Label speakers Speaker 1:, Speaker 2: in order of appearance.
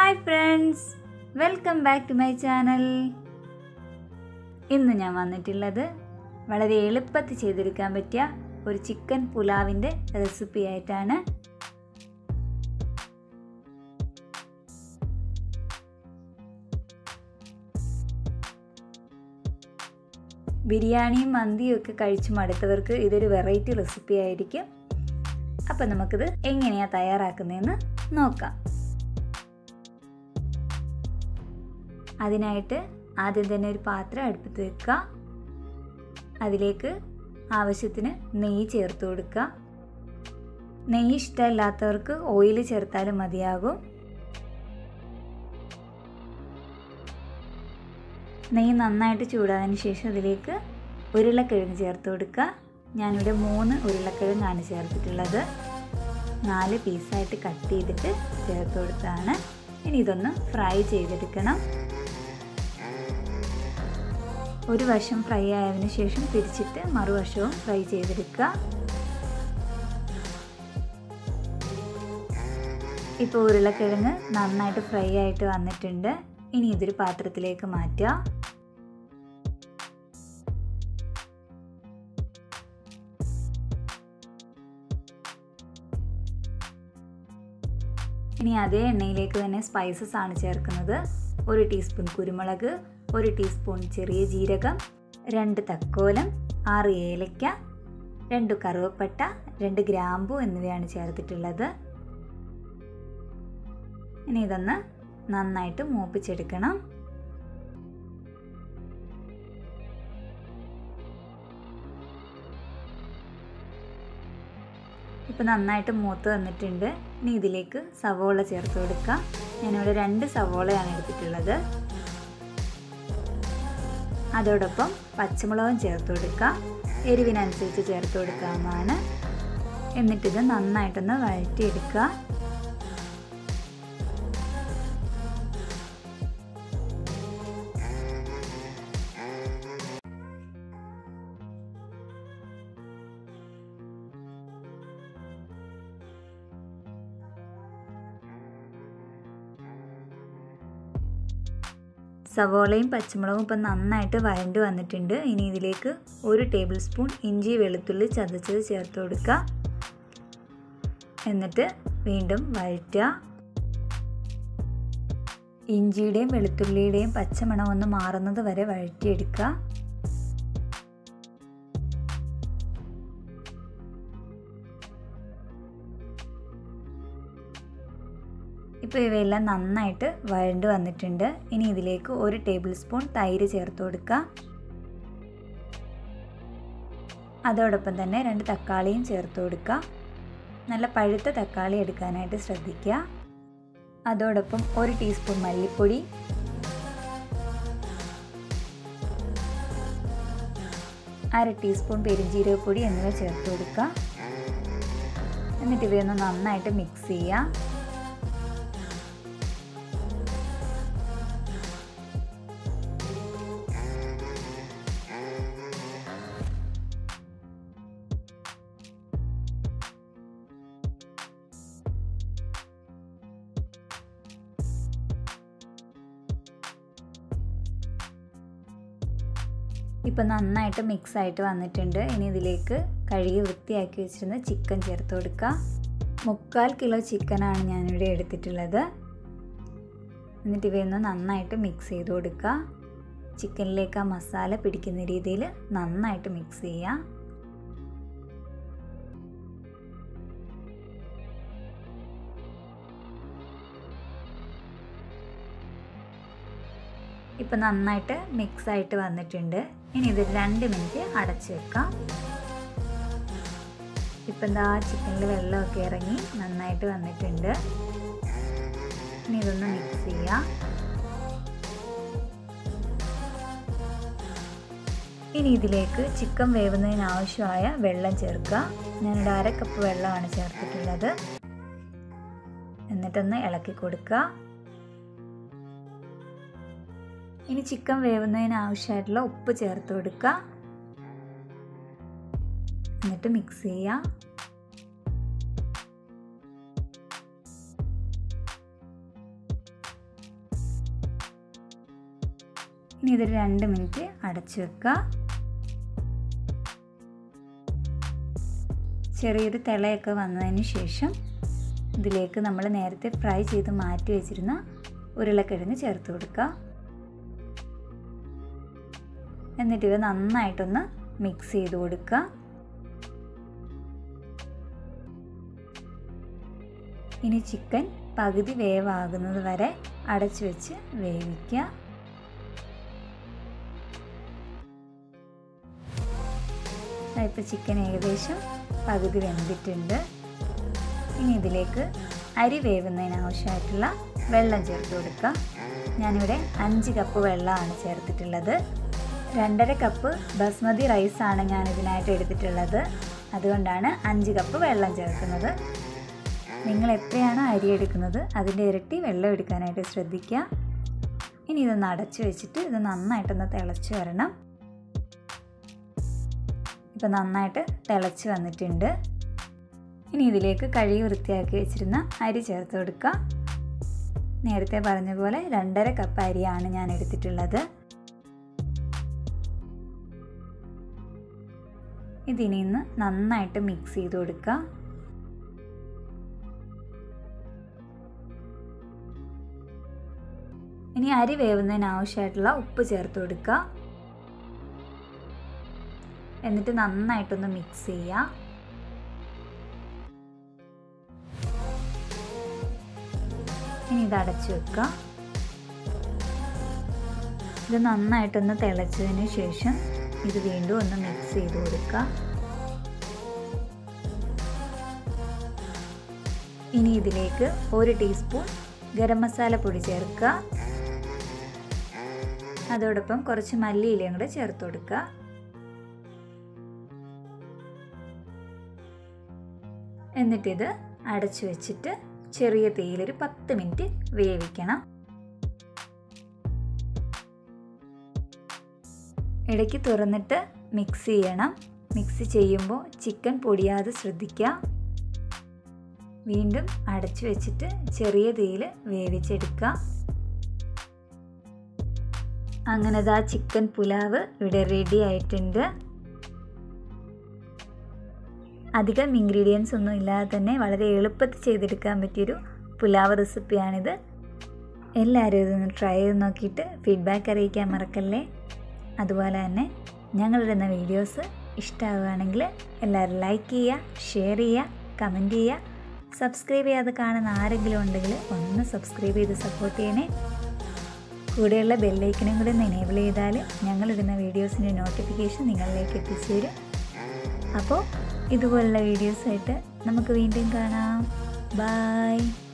Speaker 1: hi friends welcome back to my channel ഇന്ന് ഞാൻ വന്നിട്ടുള്ളത് വളരെ എളുപ്പത്തിൽ ചെയ്തെടുക്കാൻ പറ്റിയ ഒരു ചിക്കൻ പുലാവിൻ്റെ റെസിപ്പി ആയിട്ടാണ് ബിരിയാണിയും മന്തിയും ഒക്കെ കഴിച്ചു മടുത്തവർക്ക് ഇതൊരു വെറൈറ്റി റെസിപ്പി ആയിരിക്കും അപ്പം നമുക്കിത് എങ്ങനെയാണ് തയ്യാറാക്കുന്നതെന്ന് നോക്കാം അതിനായിട്ട് ആദ്യം തന്നെ ഒരു പാത്രം അടുപ്പത്ത് വെക്കുക അതിലേക്ക് ആവശ്യത്തിന് നെയ്യ് ചേർത്ത് കൊടുക്കുക നെയ്യ് ഇഷ്ടമില്ലാത്തവർക്ക് ഓയിൽ ചേർത്താലും മതിയാകും നെയ്യ് നന്നായിട്ട് ചൂടാതിന് ശേഷം അതിലേക്ക് ഉരുളക്കിഴങ്ങ് ചേർത്ത് കൊടുക്കുക ഞാനിവിടെ മൂന്ന് ഉരുളക്കിഴങ്ങാണ് ചേർത്തിട്ടുള്ളത് നാല് പീസായിട്ട് കട്ട് ചെയ്തിട്ട് ചേർത്ത് കൊടുത്താണ് ഇനി ഇതൊന്ന് ഫ്രൈ ചെയ്തെടുക്കണം ഒരു വശം ഫ്രൈ ആയതിനു ശേഷം തിരിച്ചിട്ട് മറുവശവും ഫ്രൈ ചെയ്തെടുക്കുക ഇപ്പോൾ ഉരുളക്കിഴങ്ങ് നന്നായിട്ട് ഫ്രൈ ആയിട്ട് വന്നിട്ടുണ്ട് ഇനി ഇതൊരു പാത്രത്തിലേക്ക് മാറ്റുക ഇനി അതേ എണ്ണയിലേക്ക് തന്നെ സ്പൈസസ് ആണ് ചേർക്കുന്നത് ഒരു ടീസ്പൂൺ കുരുമുളക് ഒരു ടീസ്പൂൺ ചെറിയ ജീരകം രണ്ട് തക്കോലം ആറ് ഏലക്ക രണ്ട് കറുവപ്പട്ട രണ്ട് ഗ്രാമ്പു എന്നിവയാണ് ചേർത്തിട്ടുള്ളത് ഇനി ഇതൊന്ന് നന്നായിട്ട് മൂപ്പിച്ചെടുക്കണം ഇപ്പോൾ നന്നായിട്ട് മൂത്ത് വന്നിട്ടുണ്ട് ഇനി ഇതിലേക്ക് സവോള ചേർത്ത് കൊടുക്കുക ഞാനിവിടെ രണ്ട് സവോളയാണ് എടുത്തിട്ടുള്ളത് അതോടൊപ്പം പച്ചമുളകും ചേർത്ത് കൊടുക്കുക എരിവിനനുസരിച്ച് ചേർത്ത് കൊടുക്കാവുന്നതാണ് എന്നിട്ടിത് നന്നായിട്ടൊന്ന് വഴറ്റിയെടുക്കുക സവോളയും പച്ചമുളകും ഇപ്പം നന്നായിട്ട് വഴണ്ട് വന്നിട്ടുണ്ട് ഇനി ഇതിലേക്ക് ഒരു ടേബിൾ സ്പൂൺ ഇഞ്ചി വെളുത്തുള്ളി ചതച്ചത് ചേർത്ത് കൊടുക്കുക എന്നിട്ട് വീണ്ടും വഴറ്റുക ഇഞ്ചിയുടെയും വെളുത്തുള്ളിയുടെയും പച്ചമണം ഒന്ന് മാറുന്നത് വരെ വഴറ്റിയെടുക്കുക ഇപ്പോൾ ഇവയെല്ലാം നന്നായിട്ട് വഴണ്ട് വന്നിട്ടുണ്ട് ഇനി ഇതിലേക്ക് ഒരു ടേബിൾ സ്പൂൺ തൈര് ചേർത്ത് കൊടുക്കുക അതോടൊപ്പം തന്നെ രണ്ട് തക്കാളിയും ചേർത്ത് കൊടുക്കുക നല്ല പഴുത്ത തക്കാളി എടുക്കാനായിട്ട് ശ്രദ്ധിക്കുക അതോടൊപ്പം ഒരു ടീസ്പൂൺ മല്ലിപ്പൊടി അര ടീസ്പൂൺ പെരിഞ്ജീരകപ്പൊടി എന്നിവ ചേർത്ത് കൊടുക്കുക എന്നിട്ട് ഇവയൊന്ന് നന്നായിട്ട് മിക്സ് ചെയ്യുക ഇപ്പം നന്നായിട്ട് മിക്സ് ആയിട്ട് വന്നിട്ടുണ്ട് ഇനി ഇതിലേക്ക് കഴുകി വൃത്തിയാക്കി വെച്ചിരുന്ന ചിക്കൻ ചേർത്ത് കൊടുക്കുക മുക്കാൽ കിലോ ചിക്കനാണ് ഞാനിവിടെ എടുത്തിട്ടുള്ളത് എന്നിട്ട് ഇവയൊന്ന് നന്നായിട്ട് മിക്സ് ചെയ്ത് കൊടുക്കുക ചിക്കനിലേക്ക് ആ മസാല പിടിക്കുന്ന രീതിയിൽ നന്നായിട്ട് മിക്സ് ചെയ്യുക ഇപ്പം നന്നായിട്ട് മിക്സ് ആയിട്ട് വന്നിട്ടുണ്ട് ഇനി ഇത് രണ്ട് മിനിറ്റ് അടച്ച് വെക്കാം ഇപ്പം എന്താ ചിക്കനിൽ വെള്ളമൊക്കെ ഇറങ്ങി നന്നായിട്ട് വന്നിട്ടുണ്ട് ഇനി ഇതൊന്ന് മിക്സ് ചെയ്യാം ഇനി ഇതിലേക്ക് ചിക്കൻ വേവുന്നതിന് ആവശ്യമായ വെള്ളം ചേർക്കുക ഞാനിവിടെ അര കപ്പ് വെള്ളമാണ് ചേർത്തിട്ടുള്ളത് എന്നിട്ടൊന്ന് ഇളക്കി കൊടുക്കുക ഇനി ചിക്കൻ വേവുന്നതിന് ആവശ്യമായിട്ടുള്ള ഉപ്പ് ചേർത്ത് കൊടുക്കുക എന്നിട്ട് മിക്സ് ചെയ്യുക ഇനി ഇതൊരു രണ്ട് മിനിറ്റ് അടച്ചു വെക്കുക ചെറിയൊരു തിളയൊക്കെ വന്നതിന് ശേഷം ഇതിലേക്ക് നമ്മൾ നേരത്തെ ഫ്രൈ ചെയ്ത് മാറ്റി വെച്ചിരുന്ന ഉരുളക്കിഴങ്ങ് ചേർത്ത് കൊടുക്കുക എന്നിട്ട് ഇത് നന്നായിട്ടൊന്ന് മിക്സ് ചെയ്ത് കൊടുക്കുക ഇനി ചിക്കൻ പകുതി വേവാകുന്നത് വരെ അടച്ചു വെച്ച് വേവിക്കുക ഇപ്പോൾ ചിക്കൻ ഏകദേശം പകുതി വെന്തിട്ടുണ്ട് ഇനി ഇതിലേക്ക് അരി വേവുന്നതിന് ആവശ്യമായിട്ടുള്ള വെള്ളം ചേർത്ത് കൊടുക്കുക ഞാനിവിടെ അഞ്ച് കപ്പ് വെള്ളമാണ് ചേർത്തിട്ടുള്ളത് രണ്ടര കപ്പ് ബസ്മതി റൈസാണ് ഞാൻ ഇതിനായിട്ട് എടുത്തിട്ടുള്ളത് അതുകൊണ്ടാണ് അഞ്ച് കപ്പ് വെള്ളം ചേർക്കുന്നത് നിങ്ങൾ എത്രയാണോ അരി എടുക്കുന്നത് അതിൻ്റെ ഇരട്ടി വെള്ളം എടുക്കാനായിട്ട് ശ്രദ്ധിക്കുക ഇനി ഇതൊന്ന് അടച്ചു വെച്ചിട്ട് ഇത് നന്നായിട്ടൊന്ന് തിളച്ച് വരണം ഇപ്പം നന്നായിട്ട് തിളച്ച് വന്നിട്ടുണ്ട് ഇനി ഇതിലേക്ക് കഴുകി വൃത്തിയാക്കി വെച്ചിരുന്ന അരി ചേർത്ത് കൊടുക്കുക നേരത്തെ പറഞ്ഞ പോലെ രണ്ടര കപ്പ് അരിയാണ് ഞാൻ എടുത്തിട്ടുള്ളത് ഇതിനി ഇന്ന് നന്നായിട്ട് മിക്സ് ചെയ്ത് കൊടുക്കുക ഇനി അരി വേവുന്നതിന് ആവശ്യമായിട്ടുള്ള ഉപ്പ് ചേർത്ത് കൊടുക്കുക എന്നിട്ട് നന്നായിട്ടൊന്ന് മിക്സ് ചെയ്യുക ഇനി ഇത് അടച്ചു വെക്കുക ഇത് നന്നായിട്ടൊന്ന് തിളച്ചതിന് ശേഷം ഇത് വീണ്ടും ഒന്ന് മിക്സ് ചെയ്ത് കൊടുക്കുക ഇനി ഇതിലേക്ക് ഒരു ടീസ്പൂൺ ഗരം മസാല പൊടി ചേർക്കുക അതോടൊപ്പം കുറച്ച് മല്ലിയിലയും കൂടെ ചേർത്ത് കൊടുക്കുക എന്നിട്ടിത് അടച്ചു വെച്ചിട്ട് ചെറിയ തീയിലൊരു പത്ത് മിനിറ്റ് വേവിക്കണം ഇടയ്ക്ക് തുറന്നിട്ട് മിക്സ് ചെയ്യണം മിക്സ് ചെയ്യുമ്പോൾ ചിക്കൻ പൊടിയാതെ ശ്രദ്ധിക്കുക വീണ്ടും അടച്ചു വെച്ചിട്ട് ചെറിയ തീയിൽ വേവിച്ചെടുക്കുക അങ്ങനെ ദാ ചിക്കൻ പുലാവ് ഇവിടെ റെഡി ആയിട്ടുണ്ട് അധികം ഇൻഗ്രീഡിയൻസ് ഒന്നും ഇല്ലാതെ തന്നെ വളരെ എളുപ്പത്തിൽ ചെയ്തെടുക്കാൻ പറ്റിയൊരു പുലാവ് റെസിപ്പിയാണിത് എല്ലാവരും ഇതൊന്ന് ട്രൈ ചെയ്ത് നോക്കിയിട്ട് ഫീഡ്ബാക്ക് അറിയിക്കാൻ മറക്കല്ലേ അതുപോലെ തന്നെ ഞങ്ങളിടുന്ന വീഡിയോസ് ഇഷ്ടമാവുകയാണെങ്കിൽ എല്ലാവരും ലൈക്ക് ചെയ്യുക ഷെയർ ചെയ്യുക കമൻറ്റ് ചെയ്യുക സബ്സ്ക്രൈബ് ചെയ്യാതെ കാണുന്ന ആരെങ്കിലും ഉണ്ടെങ്കിൽ ഒന്ന് സബ്സ്ക്രൈബ് ചെയ്ത് സപ്പോർട്ട് ചെയ്യണേ കൂടെയുള്ള ബെല്ലൈക്കനും കൂടി ഒന്ന് എനേബിൾ ചെയ്താൽ ഞങ്ങളിടുന്ന വീഡിയോസിൻ്റെ നോട്ടിഫിക്കേഷൻ നിങ്ങളിലേക്ക് എത്തിച്ചേരും അപ്പോൾ ഇതുപോലുള്ള വീഡിയോസായിട്ട് നമുക്ക് വീണ്ടും കാണാം ബായ്